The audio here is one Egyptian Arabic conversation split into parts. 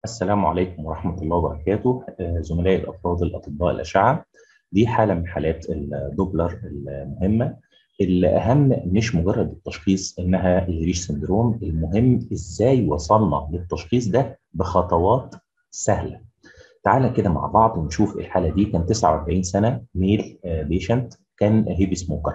السلام عليكم ورحمة الله وبركاته آه، زملائي الأفراد الأطباء الأشعة دي حالة من حالات الدوبلر المهمة الأهم مش مجرد التشخيص إنها الريش سندروم المهم إزاي وصلنا للتشخيص ده بخطوات سهلة تعالى كده مع بعض ونشوف الحالة دي كان 49 سنة ميل بيشنت كان هيبي سموكر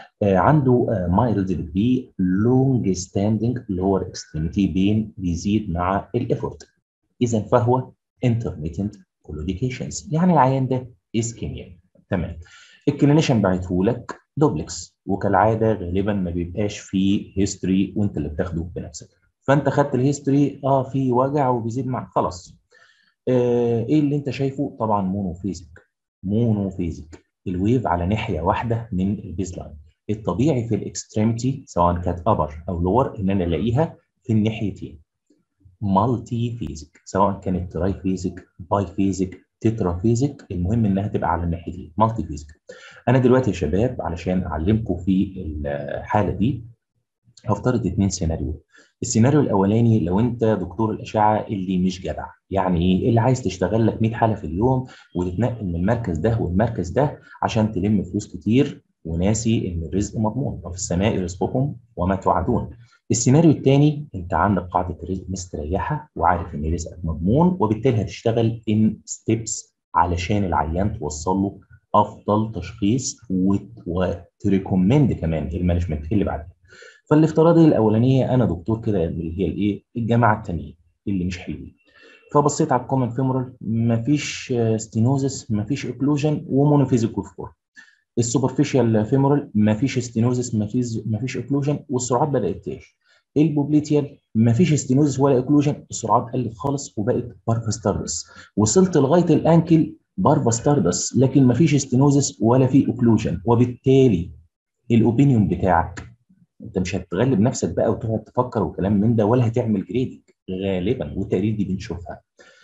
عنده مايلد ديجري لونج ستاندنج لور اكستريميتي بين بيزيد مع الافورت اذا فهو intermittent claudications يعني العيان ده اسكيميا تمام الكلينيشن بعته لك دوبلكس وكالعاده غالبا ما بيبقاش فيه هيستوري وانت اللي بتاخده بنفسك فانت خدت الهيستوري اه في وجع وبيزيد معك خلاص آه ايه اللي انت شايفه طبعا مونوفيزيك مونوفيزيك الويف على ناحيه واحده من البيز لاين الطبيعي في الاكستريمتي سواء كانت ابر او لور ان انا الاقيها في الناحيتين مالتي فيزيك سواء كانت تراي فيزيك باي فيزيك تترا فيزيك المهم انها تبقى على الناحيتين مالتي فيزيك انا دلوقتي يا شباب علشان اعلمكم في الحاله دي هفترض اثنين سيناريو السيناريو الاولاني لو انت دكتور الاشعه اللي مش جدع يعني ايه اللي عايز تشتغل لك 100 حاله في اليوم وتتنقل من المركز ده والمركز ده عشان تلم فلوس كتير وناسي ان الرزق مضمون وفي السماء رزقكم وما توعدون السيناريو الثاني انت عندك قاعده الرزق مستريحه وعارف ان رزقك مضمون وبالتالي هتشتغل ان ستيبس علشان العيان توصل له افضل تشخيص وتريكومند كمان المانجمنت اللي بعدها فالافتراضيه الاولانيه انا دكتور كده اللي هي الايه الجماعه التانيين اللي مش حلوين فبصيت على الكومن فيمورال مفيش ستينوزس مفيش اوكلوجن ومونوفيزيكال فور السوبرفيشال فيمورال مفيش ستينوزس مفيش مفيش اوكلوجن والسرعات بدات تقل البوبليتيال مفيش ستينوزس ولا اوكلوجن السرعات قلت خالص وبقت بارفاستاردس وصلت لغايه الانكل بارفاستاردس لكن مفيش ستينوزس ولا في اوكلوجن وبالتالي الاوبينيون بتاعك انت مش هتغلب نفسك بقى وتقعد تفكر وكلام من ده ولا هتعمل جريدنج غالبا والتقارير دي بنشوفها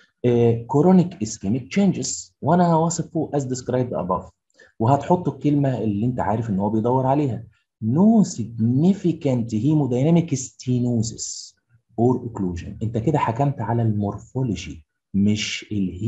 كورونيك اسكيميك تشينجز وانا واصف فوق از ديسكرايبد اباف وهتحط الكلمه اللي انت عارف ان هو بيدور عليها no significant hemodynamic stenosis or occlusion انت كده حكمت على المورفولوجي مش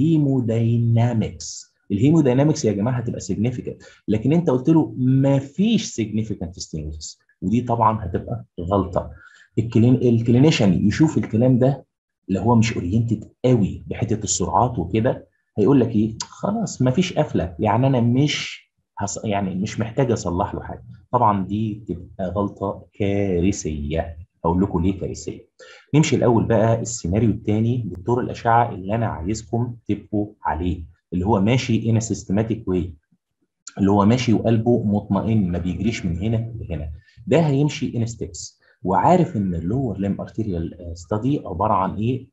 الهيموداينامكس الهيموداينامكس يا جماعه هتبقى significant لكن انت قلت له ما فيش significant stenosis ودي طبعا هتبقى غلطه الكلين الكلينيشن يشوف الكلام ده اللي هو مش اورينتد قوي بحته السرعات وكده هيقول لك ايه خلاص ما فيش قفله يعني انا مش هص... يعني مش محتاج اصلح له حاجه طبعا دي تبقى غلطه كارثيه هقول لكم ليه كارثيه نمشي الاول بقى السيناريو الثاني دكتور الاشعه اللي انا عايزكم تبقوا عليه اللي هو ماشي ان سيستماتيك واي اللي هو ماشي وقلبه مطمئن ما بيجريش من هنا لهنا ده هيمشي ان ستيبس وعارف ان اللور ليم ارتيريال ستادي عباره عن ايه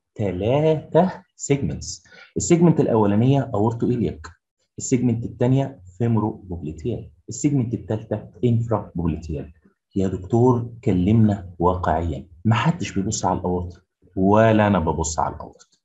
ثلاثه سيجمنتس السيجمنت الاولانيه اورتو الياك السيجمنت الثانيه فيمورو بوبليتيال السيجمنت الثالثه انفرا بوبليتيال يا دكتور كلمنا واقعيا ما حدش بيبص على الاورت ولا انا ببص على الاورت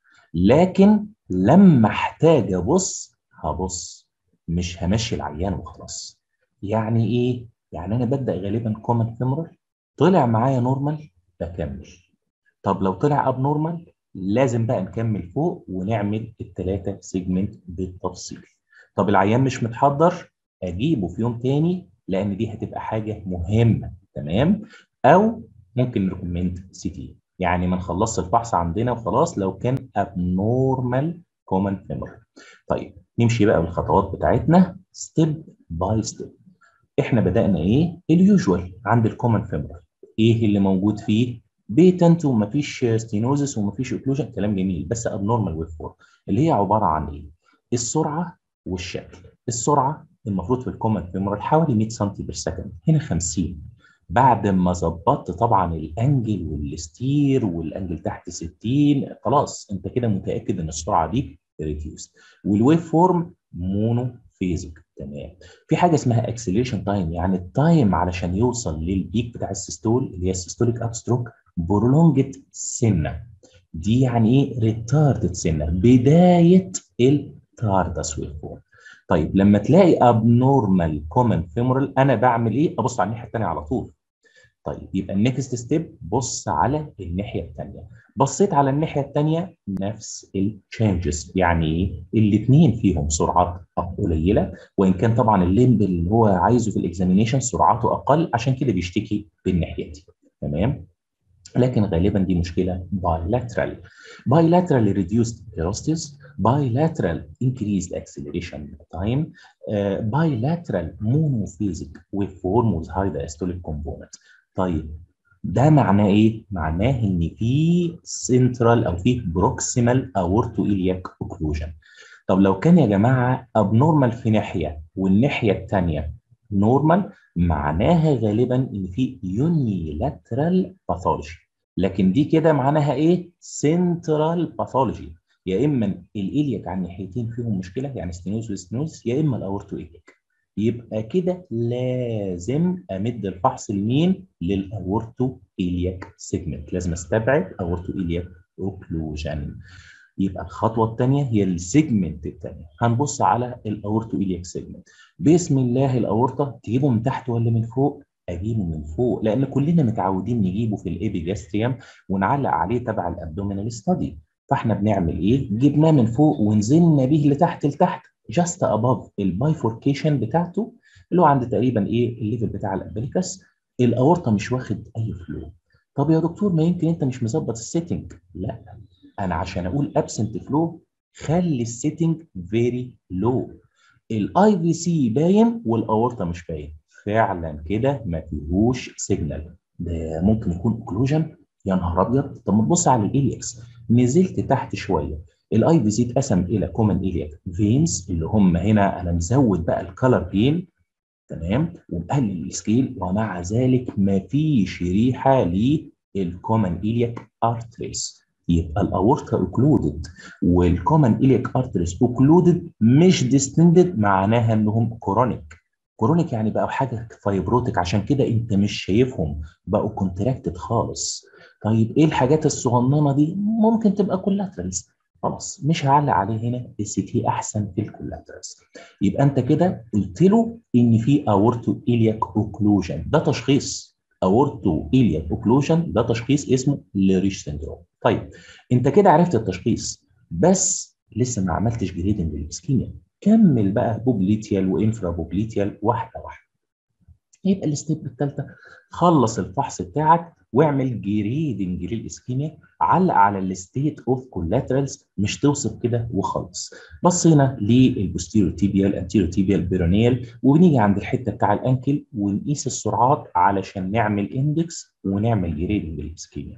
لكن لما احتاج ابص هبص مش همشي العيان وخلاص يعني ايه يعني انا ببدا غالبا كومن فيمورال طلع معايا نورمال بكمل طب لو طلع اب نورمال لازم بقى نكمل فوق ونعمل الثلاثه سيجمنت بالتفصيل طب العيان مش متحضر اجيبه في يوم تاني لان دي هتبقى حاجه مهمه تمام او ممكن نريكومند سي تي يعني ما نخلصش الفحص عندنا وخلاص لو كان ابنورمال كومن فيمر طيب نمشي بقى بالخطوات بتاعتنا ستيب باي ستيب احنا بدانا ايه اليوجوال عند الكومن فيمر ايه اللي موجود فيه بيتنت ومفيش ستينوزس ومفيش اوكلوجن كلام جميل بس ابنورمال ويف فور اللي هي عباره عن ايه السرعه والشكل السرعه المفروض في الكومن فيمورال حوالي 100 سم بير سكند هنا 50 بعد ما ظبطت طبعا الانجل والستير والانجل تحت 60 خلاص انت كده متاكد ان السرعه دي ريديوست والويف فورم مونو فيزيك تمام في حاجه اسمها اكسلريشن تايم يعني التايم علشان يوصل للبيك بتاع السيستول اللي هي السيستوليك ابستروك برولونجد سنه دي يعني ايه ريتاردد سنه بدايه التاردس ويف فورم طيب لما تلاقي ابنورمال كومن فيمورال انا بعمل ايه ابص على الناحيه الثانيه على طول طيب يبقى النكست ستيب بص على الناحيه الثانيه بصيت على الناحيه الثانيه نفس التشينجز يعني ايه الاثنين فيهم سرعات قليله وان كان طبعا الليمب اللي هو عايزه في الاكزامينيشن سرعته اقل عشان كده بيشتكي بالناحيه دي تمام لكن غالبا دي مشكله bilateral bilateral reduced velocities bilateral increased acceleration time uh, bilateral monophasic waveform with high diastolic component طيب ده معناه ايه؟ معناه ان في سنترال او في بروكسيمال اورتو الياك اوكلوجن. طب لو كان يا جماعه ابنورمال في ناحيه والناحيه الثانيه نورمال معناها غالبا ان في يونيلاترال باثولوجي لكن دي كده معناها ايه؟ سنترال باثولوجي يا اما الالياك على الناحيتين فيهم مشكله يعني ستينوز وستينوز يا اما الاورتو الياك. يبقى كده لازم امد الفحص لمين؟ للاورتو الياك سيجمنت لازم استبعد اورتو الياك اوكلوجن يبقى الخطوه الثانيه هي السيجمنت الثانيه هنبص على الاورتو الياك سيجمنت بسم الله الاورطه تجيبه من تحت ولا من فوق؟ اجيبه من فوق لان كلنا متعودين نجيبه في الابيجاستريوم ونعلق عليه تبع الابدومينال ستادي فاحنا بنعمل ايه؟ جبناه من فوق ونزلنا بيه لتحت لتحت جاست اباف البايفوركيشن بتاعته اللي هو عند تقريبا ايه الليفل بتاع الامبليكس الاورطه مش واخد اي فلو طب يا دكتور ما يمكن انت مش مظبط السيتنج لا انا عشان اقول ابسنت فلو خلي السيتنج فيري لو الاي في سي باين والاورطه مش باين فعلا كده ما فيهوش سيجنال ده ممكن يكون اوكلوجن يا نهار ابيض طب ما تبص على الاليكس نزلت تحت شويه الاي في سي اتقسم الى كومن الياك فينز اللي هم هنا انا مزود بقى الكالر بين تمام ومقلل السكيل ومع ذلك ما فيش ريحه للكومن الياك ارتريز يبقى الاورتا اوكلودد والكومن الياك ارتريز اوكلودد مش ديستندد معناها انهم كورونيك كورونيك يعني بقوا حاجه فايبروتك عشان كده انت مش شايفهم بقوا كونتراكتد خالص طيب ايه الحاجات الصغننه دي ممكن تبقى كولاترالز خلاص مش هعلق عليه هنا السي تي احسن في الكولاترالز يبقى انت كده قلت له ان في اورتو الياك اوكلوجن ده تشخيص اورتو الياك اوكلوجن ده تشخيص اسمه ليريش سندروم طيب انت كده عرفت التشخيص بس لسه ما عملتش جريدنج للاسكيميا كمل بقى بوبليتيال وانفرا بوبليتيال واحده واحده يبقى الستيب الثالثه خلص الفحص بتاعك واعمل جريدنج للاسكيميا علق على الستيت اوف كولاترالز مش توصف كده وخلص بصينا للبوستيريو تيبيال انتيريو تيبيال بيرونيال وبنيجي عند الحته بتاع الانكل ونقيس السرعات علشان نعمل اندكس ونعمل جريدنج للاسكيميا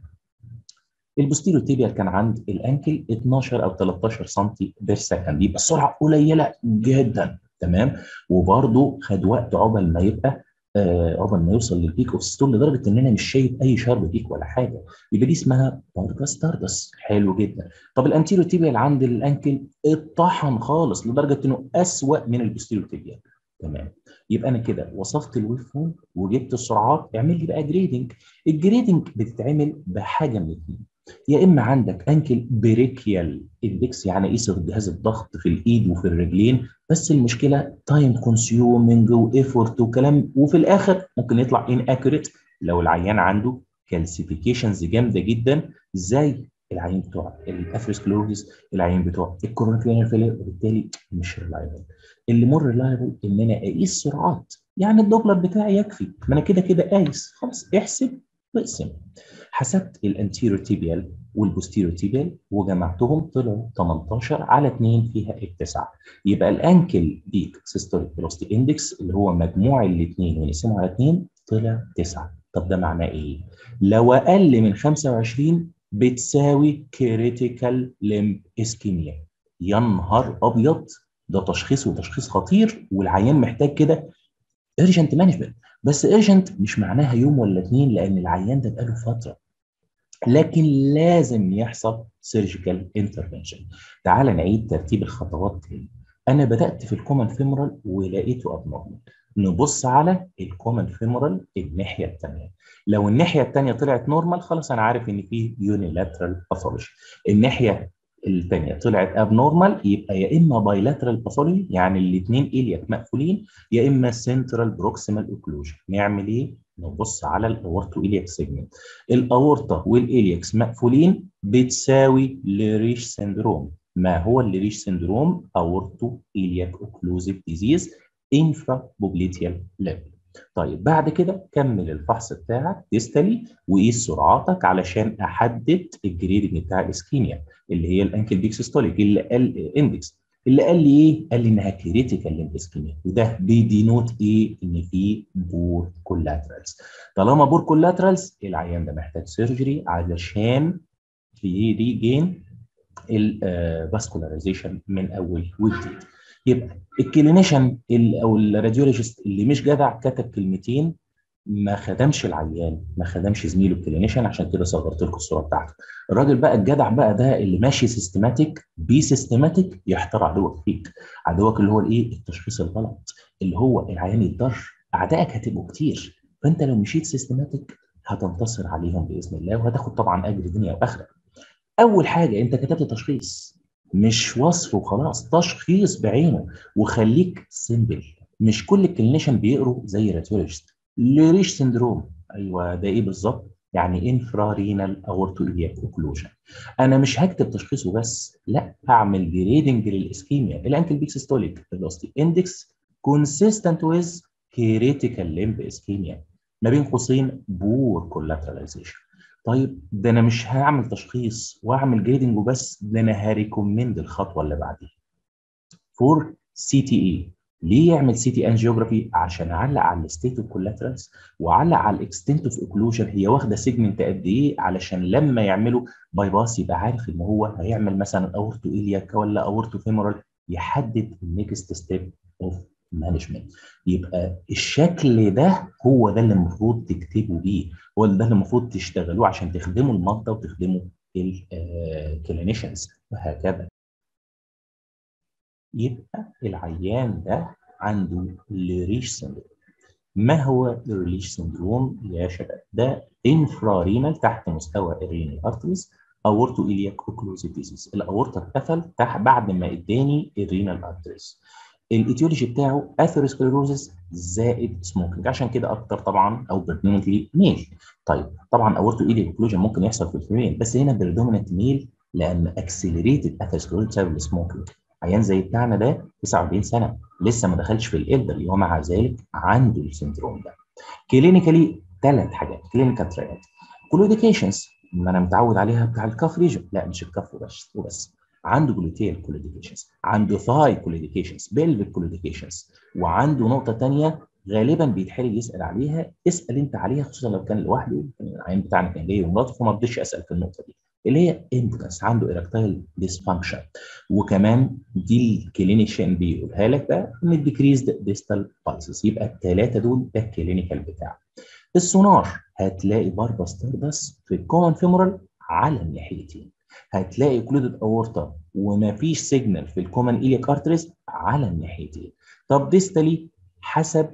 البوستيريو تيبيال كان عند الانكل 12 او 13 سم بير سكند يبقى السرعه قليله جدا تمام وبرده خد وقت عقبال ما يبقى آه عقبال ما يوصل للبيك اوف ستول لدرجه ان انا مش شايف اي شارب بيك ولا حاجه يبقى دي اسمها باركاس تاردس حلو جدا طب الانتيريو تيبيال عند الانكل اتطحن خالص لدرجه انه اسوأ من البوستيريو تيبيال تمام يبقى انا كده وصفت الويف فورم وجبت السرعات اعمل لي بقى جريدنج الجريدنج بتتعمل بحاجه من الاثنين يا اما عندك انكل بريكيال اندكس يعني قيس جهاز الضغط في الايد وفي الرجلين بس المشكله تايم كونسيومنج وايفورت وكلام وفي الاخر ممكن يطلع ان اكوريت لو العيان عنده كالسيفيكيشنز جامده جدا زي العيان بتوع الافريسكلوروزيس العيان بتوع الكورونيك فيلير وبالتالي مش ريلايبل اللي مور ريلايبل ان انا اقيس سرعات يعني الدوبلر بتاعي يكفي ما انا كده كده قايس خلاص احسب واقسم حسبت الانتيريور تيبيال والبوستيريور تيبيال وجمعتهم طلعوا 18 على 2 فيها التسعه يبقى الانكل بيك سيستوليك فيلوستي اندكس اللي هو مجموع الاثنين ونقسمه على 2 طلع 9 طب ده معناه ايه؟ لو اقل من 25 بتساوي كريتيكال ليمب اسكيميا يا نهار ابيض ده تشخيص وتشخيص خطير والعيان محتاج كده ايرجنت مانجمنت بس ايرجنت مش معناها يوم ولا اتنين لان العيان ده بقاله فتره لكن لازم يحصل سيرجيكال انترفنشن تعال نعيد ترتيب الخطوات تاني انا بدات في الكومن فيمورال ولقيته ابنورمال نبص على الكومن فيمورال الناحيه الثانيه لو الناحيه الثانيه طلعت نورمال خلاص انا عارف ان في يونيلاترال باثولوجي الناحيه الثانيه طلعت ابنورمال يبقى يا اما بايلاترال باثولوجي يعني الاثنين الياك مقفولين يا اما سنترال بروكسيمال اوكلوجن نعمل ايه؟ نبص على الاورتو الياك سيجمنت الاورطه والالياكس مقفولين بتساوي لريش سندروم ما هو الليريش سندروم اورتو الياك اوكلوزيف ديزيز انفرا بوبليتيال ليفل طيب بعد كده كمل الفحص بتاعك ديستالي وقيس سرعاتك علشان احدد الجريدنج بتاع الاسكيميا اللي هي الانكل بيكسستوليك اللي قال اندكس اللي قال لي ايه؟ قال لي انها كريتيكال للاسكيميا وده بيدينوت ايه؟ ان في بور كولاترالز طالما بور كولاترالز العيان ده محتاج سيرجري علشان ريجين الفاسكولاريزيشن من اول وجديد يبقى الكلينيشن او الراديولوجيست اللي مش جدع كتب كلمتين ما خدمش العيان ما خدمش زميله الكلينيشن عشان كده صغرت لكم الصوره بتاعته الراجل بقى الجدع بقى ده اللي ماشي سيستماتيك بي سيستماتيك يحتار عدوك فيك عدوك اللي هو الايه التشخيص الغلط اللي هو العيان يتضر اعدائك هتبقوا كتير فانت لو مشيت سيستماتيك هتنتصر عليهم باذن الله وهتاخد طبعا اجر دنيا واخره اول حاجه انت كتبت تشخيص مش وصف وخلاص تشخيص بعينه وخليك سيمبل مش كل الكلينيشن بيقروا زي راديولوجيست ليريش سندروم ايوه ده ايه بالظبط يعني انفرارينال اورتو الياك اوكلوجن انا مش هكتب تشخيصه بس لا هعمل جريدنج للاسكيميا الانكل بيكسستوليك فيلوسيتي اندكس كونسيستنت ويز كريتيكال ليمب اسكيميا ما بين قوسين بور كولاتراليزيشن طيب ده انا مش هعمل تشخيص واعمل جريدنج وبس ده انا هريكومند الخطوه اللي بعديها فور سي تي اي ليه يعمل سي تي انجيوجرافي عشان اعلق على الستيت اوف كولاترالز واعلق على الاكستنت اوف اوكلوجن هي واخده سيجمنت قد ايه علشان لما يعملوا باي باس يبقى عارف ان هو هيعمل مثلا اورتو الياك ولا اورتو فيمورال يحدد النكست ستيب اوف مانجمنت يبقى الشكل ده هو ده اللي المفروض تكتبوا بيه هو ده اللي المفروض تشتغلوه عشان تخدموا المرضى وتخدموا الكلينيشنز وهكذا يبقى العيان ده عنده لريش سندروم ما هو الريش سندروم يا شباب ده انفرارينال تحت مستوى الرينال ارتريز اورتو الياك اوكلوزيف ديزيز الاورطه اتقفل تحت بعد ما اداني الرينال ارتريز الايتيولوجي بتاعه اثيروسكليروزس زائد سموكينج عشان كده اكتر طبعا او بريدومينتلي ميل طيب طبعا اورتو ايدي اوكلوجن ممكن يحصل في الفيميل بس هنا بريدومينت ميل لان اكسلريتد اثيروسكليروز بسبب السموكينج عيان زي بتاعنا ده 49 سنه لسه ما دخلش في الالدر ومع ذلك عنده السندروم ده كلينيكالي ثلاث حاجات كلينيكال ترايات كلوديكيشنز ما انا متعود عليها بتاع الكاف ريجن لا مش الكاف بس وبس عنده جلوتيال كوليديكيشنز عنده ثاي كوليديكيشنز بيلفيك كوليديكيشنز وعنده نقطه ثانيه غالبا بيتحرج يسال عليها اسال انت عليها خصوصا لو كان لوحده العين بتاعنا كان جاي ومراته فما رضيتش اسال في النقطه دي اللي هي امبوتنس عنده ايركتايل ديسفانكشن وكمان دي الكلينيشن بيقولها لك بقى ان الديكريزد ديستال بالسز يبقى الثلاثه دول ده الكلينيكال بتاعه السونار هتلاقي باربا ستاردس في الكومن فيمورال على الناحيتين هتلاقي كلودد اورتا ومفيش سيجنال في الكومن ايليك ارتريز على الناحيتين طب ديستالي حسب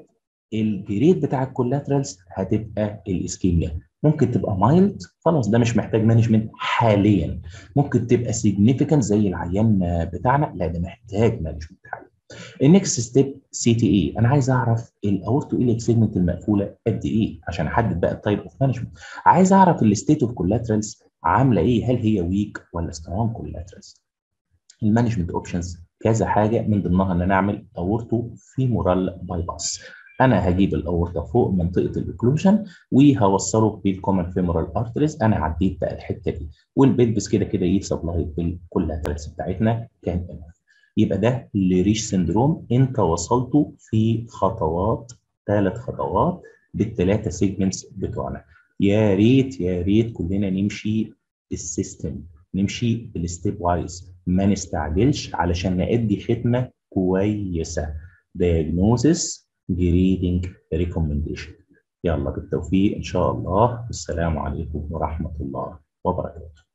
الجريد بتاع الكولاترالز هتبقى الاسكيميا ممكن تبقى مايلد خلاص ده مش محتاج مانجمنت حاليا ممكن تبقى سيجنيفيكانت زي العيان بتاعنا لا ده محتاج مانجمنت حاليا النكست ستيب سي تي اي انا عايز اعرف الاورتو ايليك سيجمنت المقفوله قد ايه عشان احدد بقى التايب اوف مانجمنت عايز اعرف الستيت اوف كولاترالز عامله ايه هل هي ويك ولا سترونج كولاترالز المانجمنت اوبشنز كذا حاجه من ضمنها ان انا اعمل اورتو فيمورال باي باس انا هجيب الاورطه فوق منطقه الاوكلوجن وهوصله بالكومن فيمورال ارتريز انا عديت بقى الحته دي والبلبس كده كده ايه سبلايد بالكولاترالز بتاعتنا كان انف يبقى ده لريش سندروم انت وصلته في خطوات ثلاث خطوات بالثلاثه سيجمنتس بتوعنا يا ريت يا ريت كلنا نمشي السيستم نمشي بالستيب وايز ما نستعجلش علشان نأدي خدمه كويسه diagnosis grading recommendation يلا بالتوفيق ان شاء الله والسلام عليكم ورحمه الله وبركاته